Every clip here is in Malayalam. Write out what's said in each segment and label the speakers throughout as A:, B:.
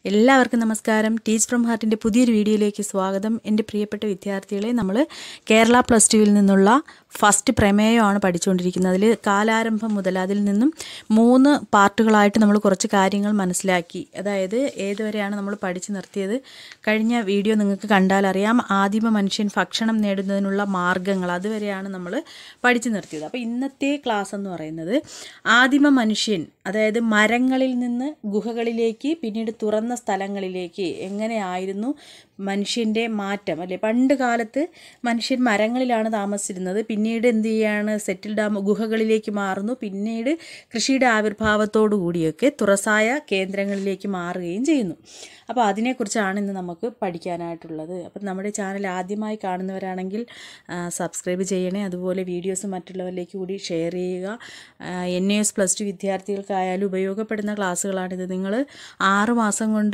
A: എല്ലാവർക്കും നമസ്കാരം ടീച്ച് ഫ്രം ഹാർട്ടിൻ്റെ പുതിയൊരു വീഡിയോയിലേക്ക് സ്വാഗതം എൻ്റെ പ്രിയപ്പെട്ട വിദ്യാർത്ഥികളെ നമ്മൾ കേരള പ്ലസ് ടുവിൽ നിന്നുള്ള ഫസ്റ്റ് പ്രമേയമാണ് പഠിച്ചുകൊണ്ടിരിക്കുന്നത് അതിൽ കാലാരംഭം മുതൽ അതിൽ നിന്നും മൂന്ന് പാർട്ടുകളായിട്ട് നമ്മൾ കുറച്ച് കാര്യങ്ങൾ മനസ്സിലാക്കി അതായത് ഏതുവരെയാണ് നമ്മൾ പഠിച്ചു നിർത്തിയത് കഴിഞ്ഞ വീഡിയോ നിങ്ങൾക്ക് കണ്ടാൽ അറിയാം ആദിമ മനുഷ്യൻ ഭക്ഷണം നേടുന്നതിനുള്ള മാർഗങ്ങൾ അതുവരെയാണ് നമ്മൾ പഠിച്ചു നിർത്തിയത് അപ്പോൾ ഇന്നത്തെ ക്ലാസ് എന്ന് പറയുന്നത് ആദിമ മനുഷ്യൻ അതായത് മരങ്ങളിൽ നിന്ന് ഗുഹകളിലേക്ക് പിന്നീട് തുറന്ന സ്ഥലങ്ങളിലേക്ക് എങ്ങനെയായിരുന്നു മനുഷ്യൻ്റെ മാറ്റം അല്ലെ പണ്ട് കാലത്ത് മനുഷ്യൻ മരങ്ങളിലാണ് താമസിച്ചിരുന്നത് പിന്നീട് എന്ത് ചെയ്യാണ് സെറ്റിൽഡ് ആകുമ്പോൾ ഗുഹകളിലേക്ക് മാറുന്നു പിന്നീട് കൃഷിയുടെ ആവിർഭാവത്തോടു കൂടിയൊക്കെ തുറസായ കേന്ദ്രങ്ങളിലേക്ക് മാറുകയും ചെയ്യുന്നു അപ്പോൾ അതിനെക്കുറിച്ചാണ് ഇന്ന് നമുക്ക് പഠിക്കാനായിട്ടുള്ളത് അപ്പം നമ്മുടെ ചാനൽ ആദ്യമായി കാണുന്നവരാണെങ്കിൽ ആ, സബ്സ്ക്രൈബ് ചെയ്യണേ അതുപോലെ വീഡിയോസ് മറ്റുള്ളവരിലേക്ക് കൂടി ഷെയർ ചെയ്യുക എൻ എസ് പ്ലസ് ടു വിദ്യാർത്ഥികൾക്കായാലും ഉപയോഗപ്പെടുന്ന ക്ലാസ്സുകളാണിത് നിങ്ങൾ ആറ് മാസം കൊണ്ട്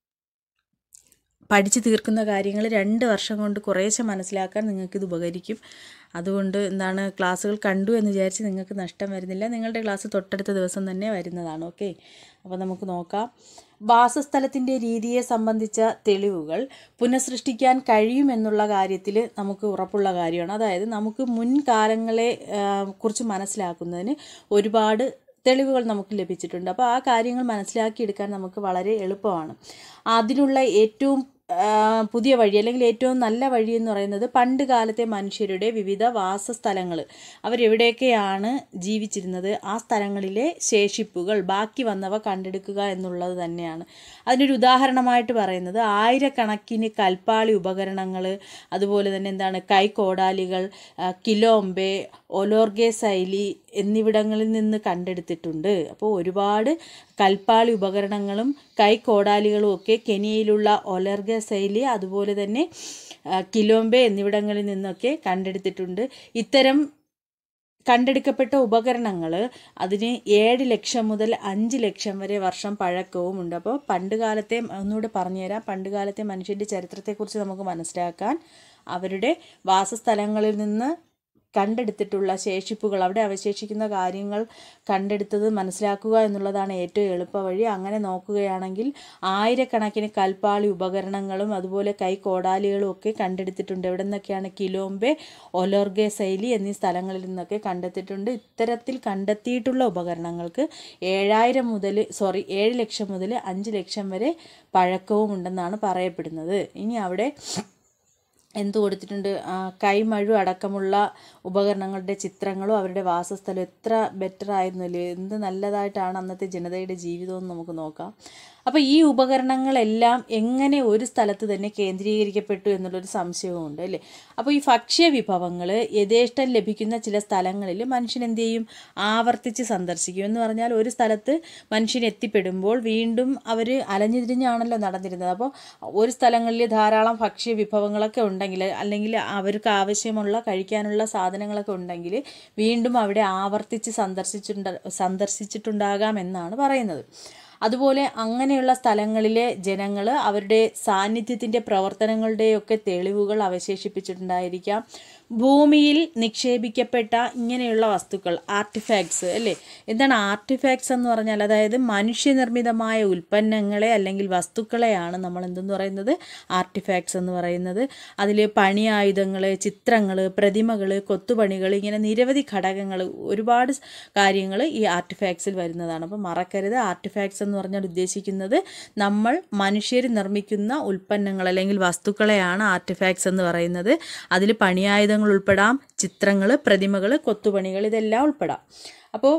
A: പഠിച്ചു തീർക്കുന്ന കാര്യങ്ങൾ രണ്ട് വർഷം കൊണ്ട് കുറേശ്ശെ മനസ്സിലാക്കാൻ നിങ്ങൾക്കിത് ഉപകരിക്കും അതുകൊണ്ട് എന്താണ് ക്ലാസ്സുകൾ കണ്ടു എന്ന് വിചാരിച്ച് നിങ്ങൾക്ക് നഷ്ടം വരുന്നില്ല നിങ്ങളുടെ ക്ലാസ് തൊട്ടടുത്ത ദിവസം തന്നെ വരുന്നതാണ് ഓക്കെ അപ്പോൾ നമുക്ക് നോക്കാം വാസസ്ഥലത്തിൻ്റെ രീതിയെ സംബന്ധിച്ച തെളിവുകൾ പുനഃസൃഷ്ടിക്കാൻ കഴിയുമെന്നുള്ള കാര്യത്തിൽ നമുക്ക് ഉറപ്പുള്ള കാര്യമാണ് അതായത് നമുക്ക് മുൻകാലങ്ങളെ ആ, കുറിച്ച് മനസ്സിലാക്കുന്നതിന് ഒരുപാട് തെളിവുകൾ നമുക്ക് ലഭിച്ചിട്ടുണ്ട് അപ്പോൾ ആ കാര്യങ്ങൾ മനസ്സിലാക്കിയെടുക്കാൻ നമുക്ക് വളരെ എളുപ്പമാണ് അതിനുള്ള ഏറ്റവും ആ, പുതിയ വഴി അല്ലെങ്കിൽ ഏറ്റവും നല്ല വഴി എന്ന് പറയുന്നത് പണ്ട് കാലത്തെ മനുഷ്യരുടെ വിവിധ വാസസ്ഥലങ്ങൾ അവരെവിടെയൊക്കെയാണ് ജീവിച്ചിരുന്നത് ആ സ്ഥലങ്ങളിലെ ശേഷിപ്പുകൾ ബാക്കി വന്നവ കണ്ടെടുക്കുക എന്നുള്ളത് തന്നെയാണ് അതിനൊരു ഉദാഹരണമായിട്ട് പറയുന്നത് ആയിരക്കണക്കിന് കൽപ്പാളി ഉപകരണങ്ങൾ അതുപോലെ തന്നെ എന്താണ് കൈക്കോടാലികൾ ആ, കിലോംബെ ഒലോർഗെ ശൈലി എന്നിവിടങ്ങളിൽ നിന്ന് കണ്ടെടുത്തിട്ടുണ്ട് അപ്പോൾ ഒരുപാട് കൽപ്പാളി ഉപകരണങ്ങളും കൈക്കോടാലികളും ഒക്കെ കെനിയയിലുള്ള ഒലർഗ ശൈലി അതുപോലെ തന്നെ ആ, കിലോംബെ എന്നിവിടങ്ങളിൽ നിന്നൊക്കെ കണ്ടെടുത്തിട്ടുണ്ട് ഇത്തരം കണ്ടെടുക്കപ്പെട്ട ഉപകരണങ്ങൾ അതിന് ഏഴ് ലക്ഷം മുതൽ അഞ്ച് ലക്ഷം വരെ വർഷം പഴക്കവും ഉണ്ട് അപ്പോൾ പണ്ട് കാലത്തെ ഒന്നുകൂടെ പറഞ്ഞുതരാം പണ്ട് കാലത്തെ മനുഷ്യൻ്റെ ചരിത്രത്തെക്കുറിച്ച് നമുക്ക് മനസ്സിലാക്കാൻ അവരുടെ വാസസ്ഥലങ്ങളിൽ നിന്ന് കണ്ടെടുത്തിട്ടുള്ള ശേഷിപ്പുകൾ അവിടെ അവശേഷിക്കുന്ന കാര്യങ്ങൾ കണ്ടെടുത്തത് മനസ്സിലാക്കുക എന്നുള്ളതാണ് ഏറ്റവും എളുപ്പ വഴി അങ്ങനെ നോക്കുകയാണെങ്കിൽ ആയിരക്കണക്കിന് കൽപ്പാളി ഉപകരണങ്ങളും അതുപോലെ കൈക്കോടാലികളും ഒക്കെ കണ്ടെടുത്തിട്ടുണ്ട് എവിടെ നിന്നൊക്കെയാണ് കിലോംബെ ഒലോർഗെ ശൈലി എന്നീ സ്ഥലങ്ങളിൽ നിന്നൊക്കെ കണ്ടെത്തിയിട്ടുണ്ട് ഇത്തരത്തിൽ കണ്ടെത്തിയിട്ടുള്ള ഉപകരണങ്ങൾക്ക് ഏഴായിരം മുതൽ സോറി ഏഴ് ലക്ഷം മുതൽ അഞ്ച് ലക്ഷം വരെ പഴക്കവും ഉണ്ടെന്നാണ് പറയപ്പെടുന്നത് ഇനി അവിടെ എന്ത് കൊടുത്തിട്ടുണ്ട് ആ, കൈമഴു അടക്കമുള്ള ഉപകരണങ്ങളുടെ ചിത്രങ്ങളും അവരുടെ വാസസ്ഥലം എത്ര ബെറ്റർ ആയിരുന്നല്ലേ എന്ത് നല്ലതായിട്ടാണ് അന്നത്തെ ജനതയുടെ ജീവിതമെന്ന് നമുക്ക് നോക്കാം അപ്പോൾ ഈ ഉപകരണങ്ങളെല്ലാം എങ്ങനെ ഒരു സ്ഥലത്ത് തന്നെ കേന്ദ്രീകരിക്കപ്പെട്ടു എന്നുള്ളൊരു സംശയവുമുണ്ട് അല്ലേ അപ്പോൾ ഈ ഭക്ഷ്യ വിഭവങ്ങൾ യഥേഷ്ടം ലഭിക്കുന്ന ചില സ്ഥലങ്ങളിൽ മനുഷ്യൻ എന്ത് ചെയ്യും ആവർത്തിച്ച് സന്ദർശിക്കും എന്ന് പറഞ്ഞാൽ ഒരു സ്ഥലത്ത് മനുഷ്യൻ എത്തിപ്പെടുമ്പോൾ വീണ്ടും അവർ അലഞ്ഞുതിരിഞ്ഞാണല്ലോ നടന്നിരുന്നത് അപ്പോൾ ഒരു സ്ഥലങ്ങളിൽ ധാരാളം ഭക്ഷ്യ വിഭവങ്ങളൊക്കെ ഉണ്ടെങ്കിൽ അല്ലെങ്കിൽ അവർക്ക് ആവശ്യമുള്ള കഴിക്കാനുള്ള സാധനങ്ങളൊക്കെ ഉണ്ടെങ്കിൽ വീണ്ടും അവിടെ ആവർത്തിച്ച് സന്ദർശിച്ചിട്ടുണ്ട് സന്ദർശിച്ചിട്ടുണ്ടാകാം എന്നാണ് പറയുന്നത് അതുപോലെ അങ്ങനെയുള്ള സ്ഥലങ്ങളിലെ ജനങ്ങൾ അവരുടെ സാന്നിധ്യത്തിൻ്റെ പ്രവർത്തനങ്ങളുടെയൊക്കെ തെളിവുകൾ അവശേഷിപ്പിച്ചിട്ടുണ്ടായിരിക്കാം ഭൂമിയിൽ നിക്ഷേപിക്കപ്പെട്ട ഇങ്ങനെയുള്ള വസ്തുക്കൾ ആർട്ടിഫാക്ട്സ് അല്ലേ എന്താണ് ആർട്ടിഫാക്ട്സ് എന്ന് പറഞ്ഞാൽ അതായത് മനുഷ്യനിർമ്മിതമായ ഉൽപ്പന്നങ്ങളെ അല്ലെങ്കിൽ വസ്തുക്കളെയാണ് നമ്മൾ എന്തെന്ന് പറയുന്നത് ആർട്ടിഫാക്ട്സ് എന്ന് പറയുന്നത് അതിൽ പണിയായുധങ്ങൾ ചിത്രങ്ങൾ പ്രതിമകൾ കൊത്തുപണികൾ ഇങ്ങനെ നിരവധി ഘടകങ്ങൾ ഒരുപാട് കാര്യങ്ങൾ ഈ ആർട്ടിഫാക്ട്സിൽ വരുന്നതാണ് അപ്പോൾ മറക്കരുത് ആർട്ടിഫാക്ട്സ് എന്ന് പറഞ്ഞാൽ ഉദ്ദേശിക്കുന്നത് നമ്മൾ മനുഷ്യർ നിർമ്മിക്കുന്ന ഉൽപ്പന്നങ്ങൾ അല്ലെങ്കിൽ വസ്തുക്കളെയാണ് ആർട്ടിഫാക്ട്സ് എന്ന് പറയുന്നത് അതിൽ പണിയായുധങ്ങൾ ഉൾപ്പെടാം ചിത്രങ്ങൾ പ്രതിമകൾ കൊത്തുപണികൾ ഇതെല്ലാം ഉൾപ്പെടാം അപ്പോൾ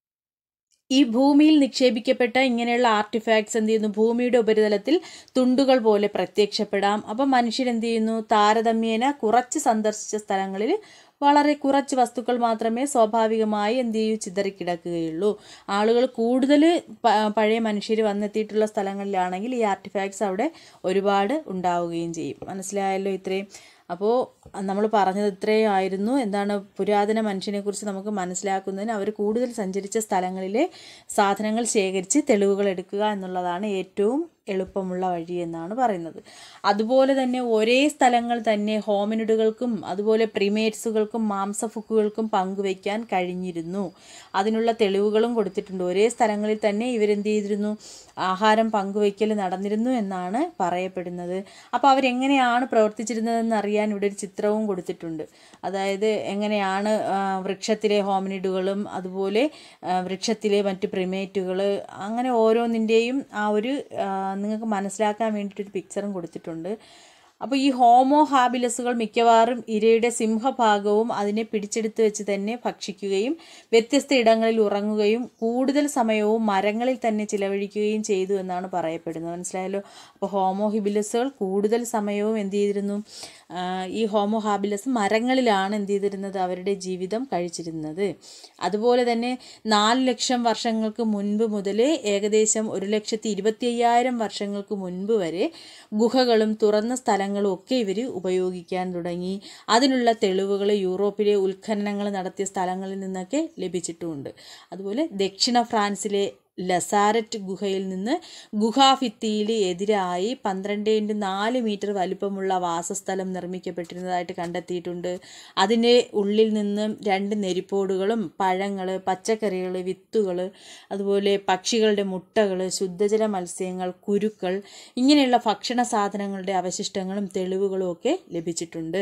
A: ഈ ഭൂമിയിൽ നിക്ഷേപിക്കപ്പെട്ട ഇങ്ങനെയുള്ള ആർട്ടിഫാക്ട്സ് എന്ത് ചെയ്യുന്നു ഭൂമിയുടെ ഉപരിതലത്തിൽ തുണ്ടുകൾ പോലെ പ്രത്യക്ഷപ്പെടാം അപ്പം മനുഷ്യൻ എന്ത് ചെയ്യുന്നു താരതമ്യേന കുറച്ച് സന്ദർശിച്ച സ്ഥലങ്ങളിൽ വളരെ കുറച്ച് വസ്തുക്കൾ മാത്രമേ സ്വാഭാവികമായി എന്ത് ചെയ്യൂ ചിതറിക്കിടക്കുകയുള്ളൂ ആളുകൾ കൂടുതൽ പഴയ മനുഷ്യർ വന്നെത്തിയിട്ടുള്ള സ്ഥലങ്ങളിലാണെങ്കിൽ ഈ ആർട്ടിഫാക്ട്സ് അവിടെ ഒരുപാട് ഉണ്ടാവുകയും ചെയ്യും മനസ്സിലായല്ലോ ഇത്രയും അപ്പോൾ നമ്മൾ പറഞ്ഞത് ഇത്രയും ആയിരുന്നു എന്താണ് പുരാതന മനുഷ്യനെക്കുറിച്ച് നമുക്ക് മനസ്സിലാക്കുന്നതിന് അവർ കൂടുതൽ സഞ്ചരിച്ച സ്ഥലങ്ങളിലെ സാധനങ്ങൾ ശേഖരിച്ച് തെളിവുകൾ എടുക്കുക എന്നുള്ളതാണ് ഏറ്റവും എളുപ്പമുള്ള വഴി എന്നാണ് പറയുന്നത് അതുപോലെ തന്നെ ഒരേ സ്ഥലങ്ങൾ തന്നെ ഹോമിനിഡുകൾക്കും അതുപോലെ പ്രിമേറ്റ്സുകൾക്കും മാംസഫുക്കുകൾക്കും പങ്കുവയ്ക്കാൻ കഴിഞ്ഞിരുന്നു അതിനുള്ള തെളിവുകളും കൊടുത്തിട്ടുണ്ട് ഒരേ സ്ഥലങ്ങളിൽ തന്നെ ഇവരെന്ത് ചെയ്തിരുന്നു ആഹാരം പങ്കുവയ്ക്കൽ നടന്നിരുന്നു എന്നാണ് പറയപ്പെടുന്നത് അപ്പോൾ അവരെങ്ങനെയാണ് പ്രവർത്തിച്ചിരുന്നതെന്ന് അറിയാൻ ഇവിടെ ഒരു ചിത്രവും കൊടുത്തിട്ടുണ്ട് അതായത് എങ്ങനെയാണ് ആ, വൃക്ഷത്തിലെ ഹോമിനിഡുകളും അതുപോലെ ആ, വൃക്ഷത്തിലെ മറ്റ് പ്രിമേറ്റുകൾ അങ്ങനെ ഓരോന്നിൻ്റെയും ആ ഒരു ആ, നിങ്ങൾക്ക് മനസ്സിലാക്കാൻ വേണ്ടിയിട്ടൊരു പിക്ചറും കൊടുത്തിട്ടുണ്ട് അപ്പോൾ ഈ ഹോമോ ഹാബിലസുകൾ മിക്കവാറും ഇരയുടെ സിംഹഭാഗവും അതിനെ പിടിച്ചെടുത്ത് വെച്ച് തന്നെ ഭക്ഷിക്കുകയും വ്യത്യസ്ത ഇടങ്ങളിൽ ഉറങ്ങുകയും കൂടുതൽ സമയവും മരങ്ങളിൽ തന്നെ ചിലവഴിക്കുകയും ചെയ്തു എന്നാണ് പറയപ്പെടുന്നത് മനസ്സിലായല്ലോ അപ്പോൾ ഹോമോ ഹിബിലസുകൾ കൂടുതൽ സമയവും എന്ത് ചെയ്തിരുന്നു ആ, ഈ ഹോമോ ഹാബിലസ് മരങ്ങളിലാണ് എന്ത് ചെയ്തിരുന്നത് അവരുടെ ജീവിതം കഴിച്ചിരുന്നത് അതുപോലെ തന്നെ നാല് ലക്ഷം വർഷങ്ങൾക്ക് മുൻപ് മുതൽ ഏകദേശം ഒരു ലക്ഷത്തി ഇരുപത്തി അയ്യായിരം വർഷങ്ങൾക്ക് മുൻപ് വരെ ഗുഹകളും തുറന്ന സ്ഥലങ്ങളും ഒക്കെ ഇവർ ഉപയോഗിക്കാൻ തുടങ്ങി അതിനുള്ള തെളിവുകൾ യൂറോപ്പിലെ ഉത്ഖനനങ്ങൾ നടത്തിയ സ്ഥലങ്ങളിൽ നിന്നൊക്കെ ലഭിച്ചിട്ടുമുണ്ട് അതുപോലെ ദക്ഷിണ ഫ്രാൻസിലെ ലസാരറ്റ് ഗുഹയിൽ നിന്ന് ഗുഹാഭിത്തിയിൽ എതിരായി പന്ത്രണ്ട് ഇൻറ്റു നാല് മീറ്റർ വലിപ്പമുള്ള വാസസ്ഥലം നിർമ്മിക്കപ്പെട്ടിരുന്നതായിട്ട് കണ്ടെത്തിയിട്ടുണ്ട് അതിൻ്റെ ഉള്ളിൽ നിന്നും രണ്ട് നെരിപ്പോടുകളും പഴങ്ങൾ പച്ചക്കറികൾ വിത്തുകൾ അതുപോലെ പക്ഷികളുടെ മുട്ടകൾ ശുദ്ധജല മത്സ്യങ്ങൾ കുരുക്കൾ ഇങ്ങനെയുള്ള ഭക്ഷണ സാധനങ്ങളുടെ അവശിഷ്ടങ്ങളും തെളിവുകളും ഒക്കെ ലഭിച്ചിട്ടുണ്ട്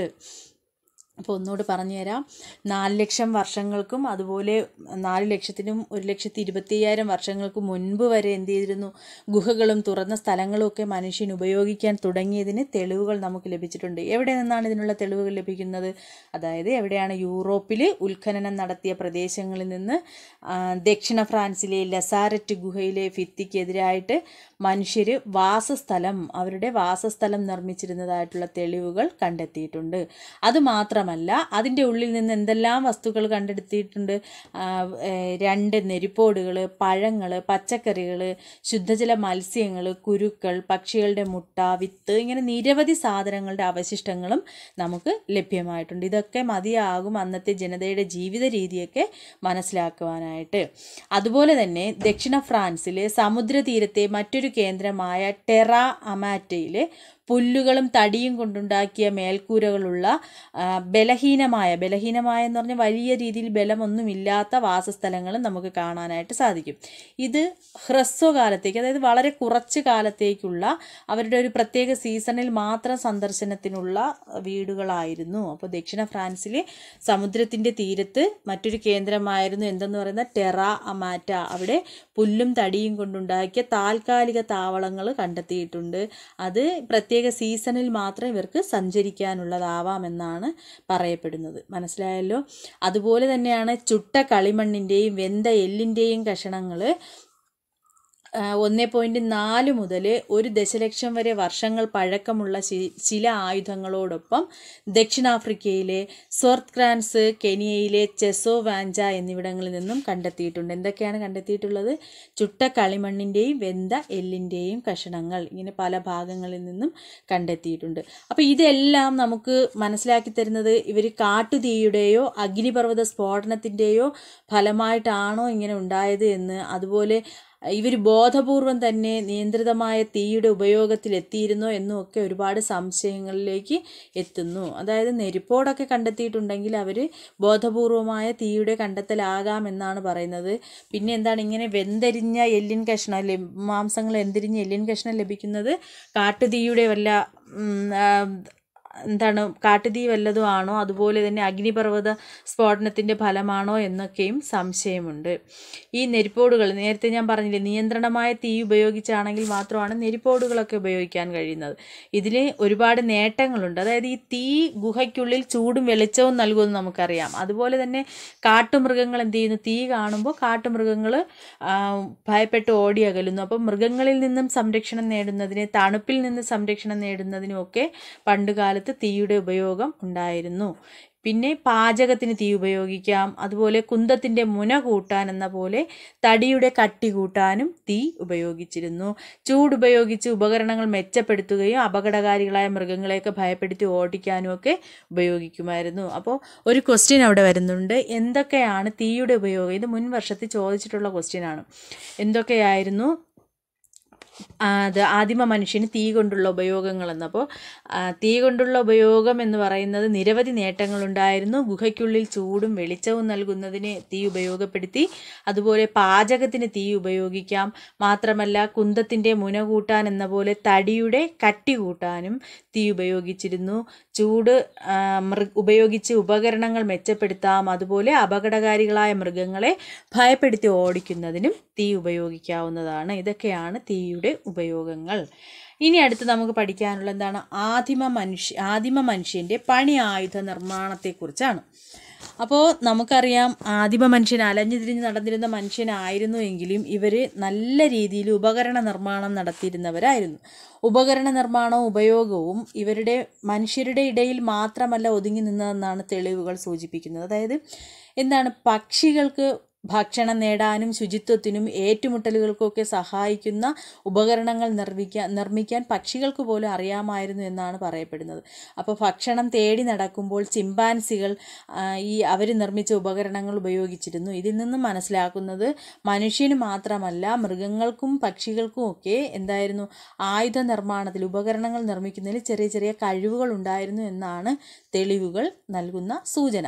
A: അപ്പോൾ ഒന്നുകൂടി പറഞ്ഞു തരാം നാല് ലക്ഷം വർഷങ്ങൾക്കും അതുപോലെ നാല് ലക്ഷത്തിനും ഒരു ലക്ഷത്തി ഇരുപത്തി അയ്യായിരം വർഷങ്ങൾക്ക് മുൻപ് വരെ എന്ത് ചെയ്തിരുന്നു ഗുഹകളും തുറന്ന സ്ഥലങ്ങളും ഒക്കെ മനുഷ്യൻ ഉപയോഗിക്കാൻ തുടങ്ങിയതിന് തെളിവുകൾ നമുക്ക് ലഭിച്ചിട്ടുണ്ട് എവിടെ നിന്നാണ് ഇതിനുള്ള തെളിവുകൾ ലഭിക്കുന്നത് അതായത് എവിടെയാണ് യൂറോപ്പിൽ ഉത്ഖനനം നടത്തിയ പ്രദേശങ്ങളിൽ നിന്ന് ആ, ദക്ഷിണ ഫ്രാൻസിലെ ലസാരറ്റ് ഗുഹയിലെ ഭിത്തിക്കെതിരായിട്ട് മനുഷ്യർ വാസസ്ഥലം അവരുടെ വാസസ്ഥലം നിർമ്മിച്ചിരുന്നതായിട്ടുള്ള തെളിവുകൾ കണ്ടെത്തിയിട്ടുണ്ട് അതുമാത്രമല്ല അതിൻ്റെ ഉള്ളിൽ നിന്ന് എന്തെല്ലാം വസ്തുക്കൾ കണ്ടെടുത്തിയിട്ടുണ്ട് ആ, ഏർ, രണ്ട് നെരിപ്പോടുകൾ പഴങ്ങൾ പച്ചക്കറികൾ ശുദ്ധജല മത്സ്യങ്ങൾ കുരുക്കൾ പക്ഷികളുടെ മുട്ട വിത്ത് ഇങ്ങനെ നിരവധി സാധനങ്ങളുടെ അവശിഷ്ടങ്ങളും നമുക്ക് ലഭ്യമായിട്ടുണ്ട് ഇതൊക്കെ മതിയാകും അന്നത്തെ ജനതയുടെ ജീവിത രീതിയൊക്കെ മനസ്സിലാക്കുവാനായിട്ട് അതുപോലെ തന്നെ ദക്ഷിണ ഫ്രാൻസിലെ സമുദ്രതീരത്തെ മറ്റൊരു കേന്ദ്രമായ ടെറ അമാറ്റയിലെ പുല്ലുകളും തടിയും കൊണ്ടുണ്ടാക്കിയ മേൽക്കൂരകളുള്ള ആ, ബലഹീനമായ ബലഹീനമായ എന്ന് പറഞ്ഞാൽ വലിയ രീതിയിൽ ബലമൊന്നുമില്ലാത്ത വാസസ്ഥലങ്ങളും നമുക്ക് കാണാനായിട്ട് സാധിക്കും ഇത് ഹ്രസ്വകാലത്തേക്ക് അതായത് വളരെ കുറച്ച് കാലത്തേക്കുള്ള അവരുടെ ഒരു പ്രത്യേക സീസണിൽ മാത്രം സന്ദർശനത്തിനുള്ള വീടുകളായിരുന്നു അപ്പോൾ ദക്ഷിണ ഫ്രാൻസിലെ സമുദ്രത്തിൻ്റെ തീരത്ത് മറ്റൊരു കേന്ദ്രമായിരുന്നു എന്തെന്ന് പറയുന്ന ടെറ അമാറ്റ അവിടെ പുല്ലും തടിയും കൊണ്ടുണ്ടാക്കിയ താൽക്കാലിക താവളങ്ങൾ കണ്ടെത്തിയിട്ടുണ്ട് അത് പ്രത്യേക സീസണിൽ മാത്രം ഇവർക്ക് സഞ്ചരിക്കാനുള്ളതാവാമെന്നാണ് പറയപ്പെടുന്നത് മനസ്സിലായല്ലോ അതുപോലെ തന്നെയാണ് ചുട്ട കളിമണ്ണിൻ്റെയും വെന്ത എല്ലിൻ്റെയും കഷണങ്ങൾ ഒന്ന് പോയിൻറ്റ് നാല് മുതൽ ഒരു ദശലക്ഷം വരെ വർഷങ്ങൾ പഴക്കമുള്ള ശി- ചില ആയുധങ്ങളോടൊപ്പം ദക്ഷിണാഫ്രിക്കയിലെ സ്വർത്ക്രാൻസ് കെനിയയിലെ ചെസോ വാഞ്ച എന്നിവിടങ്ങളിൽ നിന്നും കണ്ടെത്തിയിട്ടുണ്ട് എന്തൊക്കെയാണ് കണ്ടെത്തിയിട്ടുള്ളത് ചുട്ട കളിമണ്ണിൻ്റെയും വെന്ത എല്ലിൻ്റെയും കഷണങ്ങൾ ഇങ്ങനെ പല ഭാഗങ്ങളിൽ നിന്നും കണ്ടെത്തിയിട്ടുണ്ട് അപ്പോൾ ഇതെല്ലാം നമുക്ക് മനസ്സിലാക്കി തരുന്നത് ഇവർ കാട്ടുതീയുടെയോ അഗ്നിപർവ്വത സ്ഫോടനത്തിൻ്റെയോ ഫലമായിട്ടാണോ ഇങ്ങനെ ഉണ്ടായത് എന്ന് അതുപോലെ ഇവർ ബോധപൂർവം തന്നെ നിയന്ത്രിതമായ തീയുടെ ഉപയോഗത്തിൽ എത്തിയിരുന്നോ എന്നും ഒക്കെ ഒരുപാട് സംശയങ്ങളിലേക്ക് എത്തുന്നു അതായത് നെരിപ്പോടൊക്കെ കണ്ടെത്തിയിട്ടുണ്ടെങ്കിൽ അവർ ബോധപൂർവമായ തീയുടെ കണ്ടെത്തലാകാം എന്നാണ് പറയുന്നത് പിന്നെ എന്താണ് ഇങ്ങനെ വെന്തരിഞ്ഞ എല്ലിൻ കഷ്ണം അല്ലെ മാംസങ്ങൾ എന്തിരിഞ്ഞ എല്ലിൻ കഷ്ണം ലഭിക്കുന്നത് കാട്ടുതീയുടെ വല്ല ഉം, ആ, എന്താണ് കാട്ടുതീ വല്ലതും ആണോ അതുപോലെ തന്നെ അഗ്നിപർവ്വത സ്ഫോടനത്തിൻ്റെ ഫലമാണോ എന്നൊക്കെയും സംശയമുണ്ട് ഈ നെരിപ്പോടുകൾ നേരത്തെ ഞാൻ പറഞ്ഞില്ലേ നിയന്ത്രണമായ തീ ഉപയോഗിച്ചാണെങ്കിൽ മാത്രമാണ് നെരിപ്പോടുകളൊക്കെ ഉപയോഗിക്കാൻ കഴിയുന്നത് ഇതിൽ ഒരുപാട് നേട്ടങ്ങളുണ്ട് അതായത് ഈ തീ ഗുഹയ്ക്കുള്ളിൽ ചൂടും വെളിച്ചവും നൽകുമെന്ന് നമുക്കറിയാം അതുപോലെ തന്നെ കാട്ടുമൃഗങ്ങൾ എന്ത് ചെയ്യുന്നു തീ കാണുമ്പോൾ കാട്ടുമൃഗങ്ങൾ ഭയപ്പെട്ട് ഓടി അകലുന്നു അപ്പം മൃഗങ്ങളിൽ നിന്നും സംരക്ഷണം നേടുന്നതിന് തണുപ്പിൽ നിന്ന് സംരക്ഷണം നേടുന്നതിനുമൊക്കെ പണ്ടുകാലത്ത് തീയുടെ ഉപയോഗം ഉണ്ടായിരുന്നു പിന്നെ പാചകത്തിന് തീ ഉപയോഗിക്കാം അതുപോലെ കുന്തത്തിൻ്റെ മുന കൂട്ടാൻ എന്ന പോലെ തടിയുടെ കട്ടി കൂട്ടാനും തീ ഉപയോഗിച്ചിരുന്നു ചൂടുപയോഗിച്ച് ഉപകരണങ്ങൾ മെച്ചപ്പെടുത്തുകയും അപകടകാരികളായ മൃഗങ്ങളെയൊക്കെ ഭയപ്പെടുത്തി ഓടിക്കാനും ഒക്കെ ഉപയോഗിക്കുമായിരുന്നു അപ്പോൾ ഒരു ക്വസ്റ്റ്യൻ അവിടെ വരുന്നുണ്ട് എന്തൊക്കെയാണ് തീയുടെ ഉപയോഗം ഇത് മുൻ വർഷത്തിൽ ചോദിച്ചിട്ടുള്ള ക്വസ്റ്റ്യൻ ആണ് എന്തൊക്കെയായിരുന്നു ആ, അത് ആദിമ മനുഷ്യന് തീ കൊണ്ടുള്ള ഉപയോഗങ്ങളെന്ന് അപ്പോൾ ആ, തീ കൊണ്ടുള്ള ഉപയോഗം എന്ന് പറയുന്നത് നിരവധി നേട്ടങ്ങളുണ്ടായിരുന്നു ഗുഹയ്ക്കുള്ളിൽ ചൂടും വെളിച്ചവും നൽകുന്നതിന് തീ ഉപയോഗപ്പെടുത്തി അതുപോലെ പാചകത്തിന് തീ ഉപയോഗിക്കാം മാത്രമല്ല കുന്തത്തിൻ്റെ മുന കൂട്ടാൻ എന്ന പോലെ തടിയുടെ കട്ടി കൂട്ടാനും തീ ഉപയോഗിച്ചിരുന്നു ചൂട് ആ, മൃ ഉപയോഗിച്ച് ഉപകരണങ്ങൾ മെച്ചപ്പെടുത്താം അതുപോലെ അപകടകാരികളായ മൃഗങ്ങളെ ഭയപ്പെടുത്തി ഓടിക്കുന്നതിനും തീ ഉപയോഗിക്കാവുന്നതാണ് ഇതൊക്കെയാണ് തീയുടെ ഉപയോഗങ്ങൾ ഇനി അടുത്ത് നമുക്ക് പഠിക്കാനുള്ള എന്താണ് ആദിമ മനുഷ്യ ആദിമ മനുഷ്യൻ്റെ പണി ആയുധ നിർമ്മാണത്തെക്കുറിച്ചാണ് അപ്പോൾ നമുക്കറിയാം ആദിമ മനുഷ്യൻ അലഞ്ഞു തിരിഞ്ഞ് നടന്നിരുന്ന മനുഷ്യനായിരുന്നു എങ്കിലും ഇവർ നല്ല രീതിയിൽ ഉപകരണ നിർമ്മാണം നടത്തിയിരുന്നവരായിരുന്നു ഉപകരണ നിർമ്മാണവും ഉപയോഗവും ഇവരുടെ മനുഷ്യരുടെ ഇടയിൽ മാത്രമല്ല ഒതുങ്ങി നിന്നതെന്നാണ് തെളിവുകൾ സൂചിപ്പിക്കുന്നത് അതായത് എന്താണ് പക്ഷികൾക്ക് ഭക്ഷണം നേടാനും ശുചിത്വത്തിനും ഏറ്റുമുട്ടലുകൾക്കൊക്കെ സഹായിക്കുന്ന ഉപകരണങ്ങൾ നിർമ്മിക്കാൻ നിർമ്മിക്കാൻ പക്ഷികൾക്ക് പോലും അറിയാമായിരുന്നു എന്നാണ് പറയപ്പെടുന്നത് അപ്പോൾ ഭക്ഷണം തേടി നടക്കുമ്പോൾ ചിമ്പാൻസികൾ ആ, ഈ അവർ നിർമ്മിച്ച ഉപകരണങ്ങൾ ഉപയോഗിച്ചിരുന്നു ഇതിൽ നിന്നും മനസ്സിലാക്കുന്നത് മനുഷ്യന് മാത്രമല്ല മൃഗങ്ങൾക്കും പക്ഷികൾക്കും ഒക്കെ എന്തായിരുന്നു ആയുധ നിർമ്മാണത്തിൽ ഉപകരണങ്ങൾ നിർമ്മിക്കുന്നതിൽ ചെറിയ ചെറിയ കഴിവുകൾ ഉണ്ടായിരുന്നു എന്നാണ് തെളിവുകൾ നൽകുന്ന സൂചന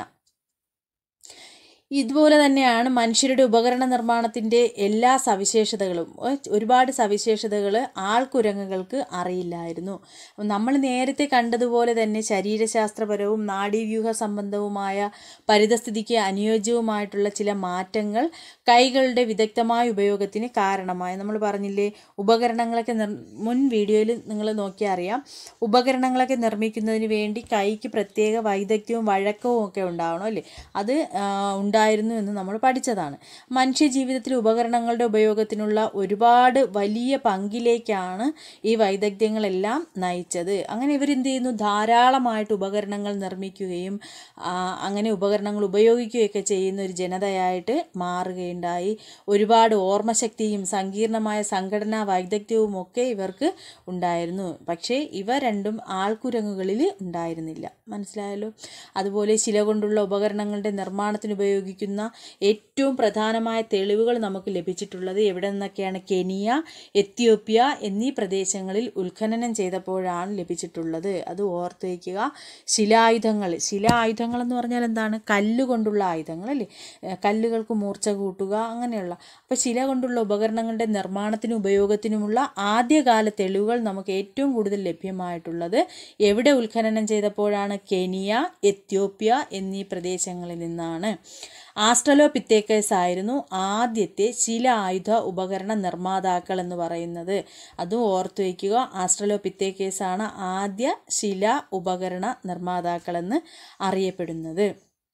A: ഇതുപോലെ തന്നെയാണ് മനുഷ്യരുടെ ഉപകരണ നിർമ്മാണത്തിൻ്റെ എല്ലാ സവിശേഷതകളും ഏ, ഒരുപാട് സവിശേഷതകൾ ആൾക്കുരങ്ങുകൾക്ക് അറിയില്ലായിരുന്നു നമ്മൾ നേരത്തെ കണ്ടതുപോലെ തന്നെ ശരീരശാസ്ത്രപരവും നാഡീവ്യൂഹ സംബന്ധവുമായ പരിതസ്ഥിതിക്ക് അനുയോജ്യവുമായിട്ടുള്ള ചില മാറ്റങ്ങൾ കൈകളുടെ വിദഗ്ധമായ ഉപയോഗത്തിന് കാരണമായി നമ്മൾ പറഞ്ഞില്ലേ ഉപകരണങ്ങളൊക്കെ നിർ മുൻ വീഡിയോയിൽ നിങ്ങൾ നോക്കിയാൽ അറിയാം ഉപകരണങ്ങളൊക്കെ നിർമ്മിക്കുന്നതിന് വേണ്ടി കൈക്ക് പ്രത്യേക വൈദഗ്ധ്യവും വഴക്കവും ഒക്കെ ഉണ്ടാവണം അല്ലേ അത് ആ, ഉണ്ടായിരുന്നു എന്ന് നമ്മൾ പഠിച്ചതാണ് മനുഷ്യ ജീവിതത്തിൽ ഉപകരണങ്ങളുടെ ഉപയോഗത്തിനുള്ള ഒരുപാട് വലിയ പങ്കിലേക്കാണ് ഈ വൈദഗ്ധ്യങ്ങളെല്ലാം നയിച്ചത് അങ്ങനെ ഇവരെന്ത് ചെയ്യുന്നു ധാരാളമായിട്ട് ഉപകരണങ്ങൾ നിർമ്മിക്കുകയും ആ, അങ്ങനെ ഉപകരണങ്ങൾ ഉപയോഗിക്കുകയൊക്കെ ചെയ്യുന്ന ഒരു ജനതയായിട്ട് മാറുകയുണ്ടായി ഒരുപാട് ഓർമ്മശക്തിയും സങ്കീർണമായ സംഘടനാ വൈദഗ്ധ്യവും ഒക്കെ ഇവർക്ക് ഉണ്ടായിരുന്നു പക്ഷേ ഇവ രണ്ടും ആൾക്കുരങ്ങുകളിൽ ഉണ്ടായിരുന്നില്ല മനസ്സിലായല്ലോ അതുപോലെ ശില കൊണ്ടുള്ള ഉപകരണങ്ങളുടെ നിർമ്മാണത്തിന് ഉപയോഗിക്കുന്ന ഏറ്റവും പ്രധാനമായ തെളിവുകൾ നമുക്ക് ലഭിച്ചിട്ടുള്ളത് എവിടെ നിന്നൊക്കെയാണ് കെനിയ എത്യോപ്യ എന്നീ പ്രദേശങ്ങളിൽ ഉത്ഖനനം ചെയ്തപ്പോഴാണ് ലഭിച്ചിട്ടുള്ളത് അത് ഓർത്ത് വയ്ക്കുക ശിലായുധങ്ങൾ ശിലായുധങ്ങൾ എന്ന് പറഞ്ഞാൽ എന്താണ് കല്ല് കൊണ്ടുള്ള ആയുധങ്ങൾ അല്ലേ ഏഹ് കല്ലുകൾക്ക് മൂർച്ച കൂട്ടുക അങ്ങനെയുള്ള അപ്പോൾ ശില കൊണ്ടുള്ള ഉപകരണങ്ങളുടെ നിർമ്മാണത്തിനും ഉപയോഗത്തിനുമുള്ള ആദ്യകാല തെളിവുകൾ നമുക്ക് ഏറ്റവും കൂടുതൽ ലഭ്യമായിട്ടുള്ളത് എവിടെ ഉത്ഖനനം ചെയ്തപ്പോഴാണ് കെനിയ എത്യോപ്യ എന്നീ പ്രദേശങ്ങളിൽ നിന്നാണ് ആസ്ട്രലോപിത്തേക്കസ് ആയിരുന്നു ആദ്യത്തെ ശില ആയുധ ഉപകരണ നിർമ്മാതാക്കൾ എന്ന് പറയുന്നത് അതും ഓർത്തു വയ്ക്കുക ആസ്ട്രലോപിത്തേക്കേസ് ആണ് ആദ്യ ശില ഉപകരണ നിർമ്മാതാക്കളെന്ന് അറിയപ്പെടുന്നത്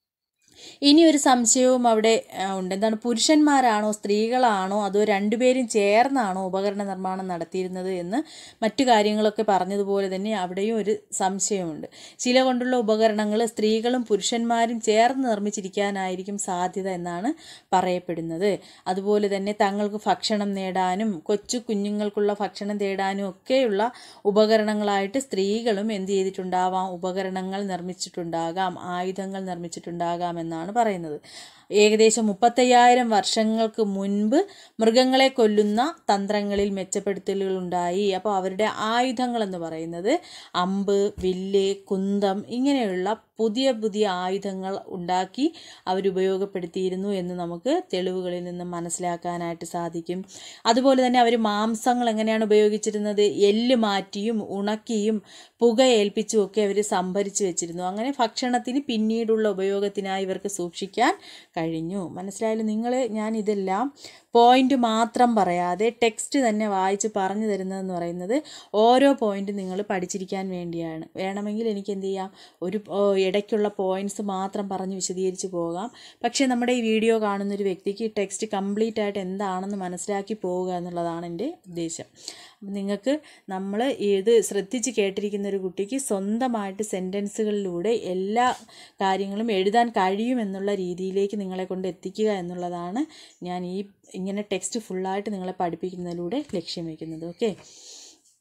A: ഇനി ഒരു സംശയവും അവിടെ ആ, ഉണ്ട് എന്താണ് പുരുഷന്മാരാണോ സ്ത്രീകളാണോ അതോ രണ്ടുപേരും ചേർന്നാണോ ഉപകരണ നിർമ്മാണം നടത്തിയിരുന്നത് എന്ന് മറ്റു കാര്യങ്ങളൊക്കെ പറഞ്ഞതുപോലെ തന്നെ അവിടെയും ഒരു സംശയമുണ്ട് ശില കൊണ്ടുള്ള ഉപകരണങ്ങൾ സ്ത്രീകളും പുരുഷന്മാരും ചേർന്ന് നിർമ്മിച്ചിരിക്കാനായിരിക്കും സാധ്യത എന്നാണ് പറയപ്പെടുന്നത് അതുപോലെ തന്നെ തങ്ങൾക്ക് ഭക്ഷണം നേടാനും കൊച്ചു കുഞ്ഞുങ്ങൾക്കുള്ള ഭക്ഷണം തേടാനും ഒക്കെയുള്ള ഉപകരണങ്ങളായിട്ട് സ്ത്രീകളും എന്ത് ചെയ്തിട്ടുണ്ടാവാം ഉപകരണങ്ങൾ നിർമ്മിച്ചിട്ടുണ്ടാകാം ആയുധങ്ങൾ നിർമ്മിച്ചിട്ടുണ്ടാകാം എന്നാണ് പറയുന്നത് ഏകദേശം മുപ്പത്തയ്യായിരം വർഷങ്ങൾക്ക് മുൻപ് മൃഗങ്ങളെ കൊല്ലുന്ന തന്ത്രങ്ങളിൽ മെച്ചപ്പെടുത്തലുകൾ ഉണ്ടായി അപ്പോൾ അവരുടെ ആയുധങ്ങൾ എന്ന് പറയുന്നത് അമ്പ് വില്ല് കുന്തം ഇങ്ങനെയുള്ള പുതിയ പുതിയ ആയുധങ്ങൾ ഉണ്ടാക്കി അവരുപയോഗപ്പെടുത്തിയിരുന്നു എന്ന് നമുക്ക് തെളിവുകളിൽ നിന്ന് മനസ്സിലാക്കാനായിട്ട് സാധിക്കും അതുപോലെ തന്നെ അവർ മാംസങ്ങൾ എങ്ങനെയാണ് ഉപയോഗിച്ചിരുന്നത് എല്ല് മാറ്റിയും ഉണക്കിയും പുക ഏൽപ്പിച്ചും ഒക്കെ അവർ സംഭരിച്ചു വെച്ചിരുന്നു അങ്ങനെ ഭക്ഷണത്തിന് പിന്നീടുള്ള ഉപയോഗത്തിനായി ഇവർക്ക് സൂക്ഷിക്കാൻ കഴിഞ്ഞു മനസ്സിലായാലും നിങ്ങൾ ഞാൻ ഇതെല്ലാം പോയിന്റ് മാത്രം പറയാതെ ടെക്സ്റ്റ് തന്നെ വായിച്ച് പറഞ്ഞു തരുന്നതെന്ന് പറയുന്നത് ഓരോ പോയിന്റ് നിങ്ങൾ പഠിച്ചിരിക്കാൻ വേണ്ടിയാണ് വേണമെങ്കിൽ എനിക്ക് എന്ത് ചെയ്യാം ഒരു ഓ, ഇടയ്ക്കുള്ള പോയിന്റ്സ് മാത്രം പറഞ്ഞ് വിശദീകരിച്ച് പോകാം പക്ഷേ നമ്മുടെ ഈ വീഡിയോ കാണുന്ന ഒരു വ്യക്തിക്ക് ഈ ടെക്സ്റ്റ് കംപ്ലീറ്റ് ആയിട്ട് എന്താണെന്ന് മനസ്സിലാക്കി പോവുക എന്നുള്ളതാണ് എൻ്റെ ഉദ്ദേശം അപ്പം നിങ്ങൾക്ക് നമ്മൾ ഇത് ശ്രദ്ധിച്ച് കേട്ടിരിക്കുന്ന ഒരു കുട്ടിക്ക് സ്വന്തമായിട്ട് സെൻറ്റൻസുകളിലൂടെ എല്ലാ കാര്യങ്ങളും എഴുതാൻ കഴിയുമെന്നുള്ള രീതിയിലേക്ക് നിങ്ങളെ കൊണ്ട് എത്തിക്കുക എന്നുള്ളതാണ് ഞാൻ ഈ ഇങ്ങനെ ടെക്സ്റ്റ് ഫുള്ളായിട്ട് നിങ്ങളെ പഠിപ്പിക്കുന്നതിലൂടെ ലക്ഷ്യം വയ്ക്കുന്നത് ഓക്കെ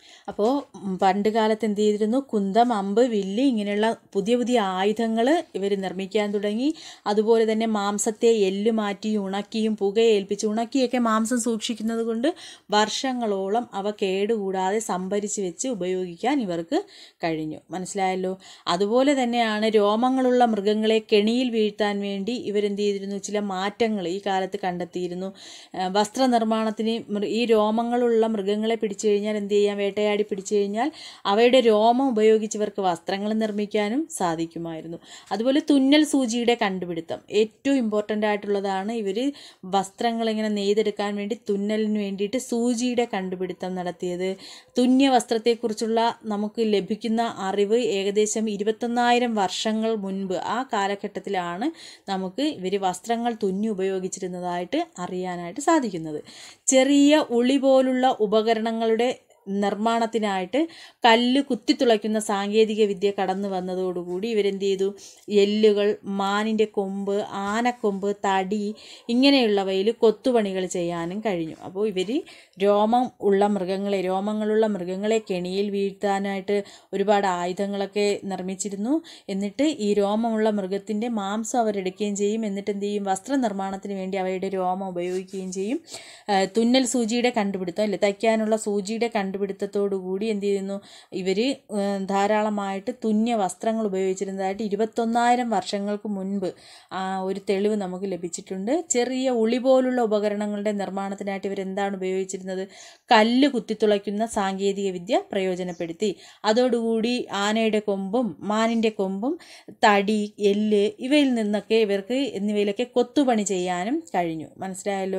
A: അപ്പോൾ പണ്ട് കാലത്ത് എന്ത് ചെയ്തിരുന്നു കുന്തം അമ്പ് വില്ല് ഇങ്ങനെയുള്ള പുതിയ പുതിയ ആയുധങ്ങൾ ഇവർ നിർമ്മിക്കാൻ തുടങ്ങി അതുപോലെ തന്നെ മാംസത്തെ എല്ല് മാറ്റി ഉണക്കിയും പുകയേൽപ്പിച്ച് ഉണക്കിയൊക്കെ മാംസം സൂക്ഷിക്കുന്നത് കൊണ്ട് വർഷങ്ങളോളം അവ കേടുകൂടാതെ സംഭരിച്ച് വെച്ച് ഉപയോഗിക്കാൻ ഇവർക്ക് കഴിഞ്ഞു മനസ്സിലായല്ലോ അതുപോലെ തന്നെയാണ് രോമങ്ങളുള്ള മൃഗങ്ങളെ കെണിയിൽ വീഴ്ത്താൻ വേണ്ടി ഇവരെന്ത് ചെയ്തിരുന്നു ചില മാറ്റങ്ങൾ ഈ കാലത്ത് കണ്ടെത്തിയിരുന്നു ആ, വസ്ത്രനിർമ്മാണത്തിന് മൃ- ഈ രോമങ്ങളുള്ള മൃഗങ്ങളെ പിടിച്ചു കഴിഞ്ഞാൽ എന്ത് ചെയ്യാം വേട്ടയാടി പിടിച്ചു കഴിഞ്ഞാൽ അവയുടെ രോമം ഉപയോഗിച്ച് ഇവർക്ക് വസ്ത്രങ്ങൾ നിർമ്മിക്കാനും സാധിക്കുമായിരുന്നു അതുപോലെ തുന്നൽ സൂചിയുടെ കണ്ടുപിടുത്തം ഏറ്റവും ഇമ്പോർട്ടൻ്റ് ആയിട്ടുള്ളതാണ് ഇവർ വസ്ത്രങ്ങൾ ഇങ്ങനെ നെയ്തെടുക്കാൻ വേണ്ടി തുന്നലിന് വേണ്ടിയിട്ട് സൂചിയുടെ കണ്ടുപിടുത്തം നടത്തിയത് തുന്നിയ വസ്ത്രത്തെക്കുറിച്ചുള്ള നമുക്ക് ലഭിക്കുന്ന അറിവ് ഏകദേശം ഇരുപത്തൊന്നായിരം വർഷങ്ങൾ മുൻപ് ആ കാലഘട്ടത്തിലാണ് നമുക്ക് ഇവർ വസ്ത്രങ്ങൾ തുന്നി ഉപയോഗിച്ചിരുന്നതായിട്ട് അറിയാനായിട്ട് സാധിക്കുന്നത് ചെറിയ ഉളി പോലുള്ള ഉപകരണങ്ങളുടെ നിർമ്മാണത്തിനായിട്ട് കല്ല് കുത്തിത്തുളയ്ക്കുന്ന സാങ്കേതിക വിദ്യ കടന്നു വന്നതോടുകൂടി ഇവരെന്ത് ചെയ്തു എല്ലുകൾ മാനിൻ്റെ കൊമ്പ് ആനക്കൊമ്പ് തടി ഇങ്ങനെയുള്ളവയിൽ കൊത്തുപണികൾ ചെയ്യാനും കഴിഞ്ഞു അപ്പോൾ ഇവർ രോമം ഉള്ള മൃഗങ്ങളെ രോമങ്ങളുള്ള മൃഗങ്ങളെ കെണിയിൽ വീഴ്ത്താനായിട്ട് ഒരുപാട് ആയുധങ്ങളൊക്കെ നിർമ്മിച്ചിരുന്നു എന്നിട്ട് ഈ രോമമുള്ള മൃഗത്തിൻ്റെ മാംസം അവരെടുക്കുകയും ചെയ്യും എന്നിട്ട് എന്ത് ചെയ്യും വസ്ത്രനിർമ്മാണത്തിന് വേണ്ടി അവയുടെ രോമം ഉപയോഗിക്കുകയും ചെയ്യും ആ, തുന്നൽ സൂചിയുടെ കണ്ടുപിടുത്തം അല്ലേ തയ്ക്കാനുള്ള സൂചിയുടെ കണ്ടുപിടുത്തത്തോടു കൂടി എന്ത് ചെയ്യുന്നു ഇവർ ധാരാളമായിട്ട് തുന്നിയ വസ്ത്രങ്ങൾ ഉപയോഗിച്ചിരുന്നതായിട്ട് ഇരുപത്തൊന്നായിരം വർഷങ്ങൾക്ക് മുൻപ് ആ ഒരു തെളിവ് നമുക്ക് ലഭിച്ചിട്ടുണ്ട് ചെറിയ ഉളി പോലുള്ള ഉപകരണങ്ങളുടെ നിർമ്മാണത്തിനായിട്ട് ഇവർ എന്താണ് ഉപയോഗിച്ചിരുന്നത് കല്ല് കുത്തിത്തുളയ്ക്കുന്ന സാങ്കേതിക വിദ്യ പ്രയോജനപ്പെടുത്തി അതോടുകൂടി ആനയുടെ കൊമ്പും മാനിൻ്റെ കൊമ്പും തടി എല്ല് ഇവയിൽ നിന്നൊക്കെ ഇവർക്ക് എന്നിവയിലൊക്കെ കൊത്തുപണി ചെയ്യാനും കഴിഞ്ഞു മനസ്സിലായല്ലോ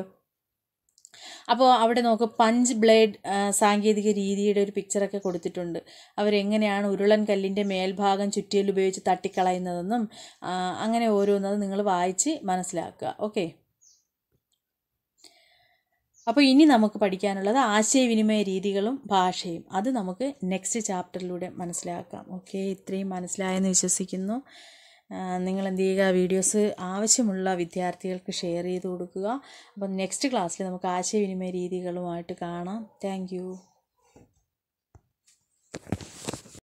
A: അപ്പോൾ അവിടെ നോക്ക് പഞ്ച് ബ്ലേഡ് ആ, സാങ്കേതിക രീതിയുടെ ഒരു പിക്ചറൊക്കെ കൊടുത്തിട്ടുണ്ട് അവരെങ്ങനെയാണ് ഉരുളൻ കല്ലിൻ്റെ മേൽഭാഗം ചുറ്റിയൽ ഉപയോഗിച്ച് തട്ടിക്കളയുന്നതെന്നും ആ, അങ്ങനെ ഓരോന്നത് നിങ്ങൾ വായിച്ച് മനസ്സിലാക്കുക ഓക്കെ അപ്പോൾ ഇനി നമുക്ക് പഠിക്കാനുള്ളത് ആശയവിനിമയ രീതികളും ഭാഷയും അത് നമുക്ക് നെക്സ്റ്റ് ചാപ്റ്ററിലൂടെ മനസ്സിലാക്കാം ഓക്കെ ഇത്രയും മനസ്സിലായെന്ന് വിശ്വസിക്കുന്നു ആ, നിങ്ങൾ എന്ത് ചെയ്യുക വീഡിയോസ് ആവശ്യമുള്ള വിദ്യാർത്ഥികൾക്ക് ഷെയർ ചെയ്ത് കൊടുക്കുക അപ്പം നെക്സ്റ്റ് ക്ലാസ്സിൽ നമുക്ക് ആശയവിനിമയ രീതികളുമായിട്ട് കാണാം താങ്ക്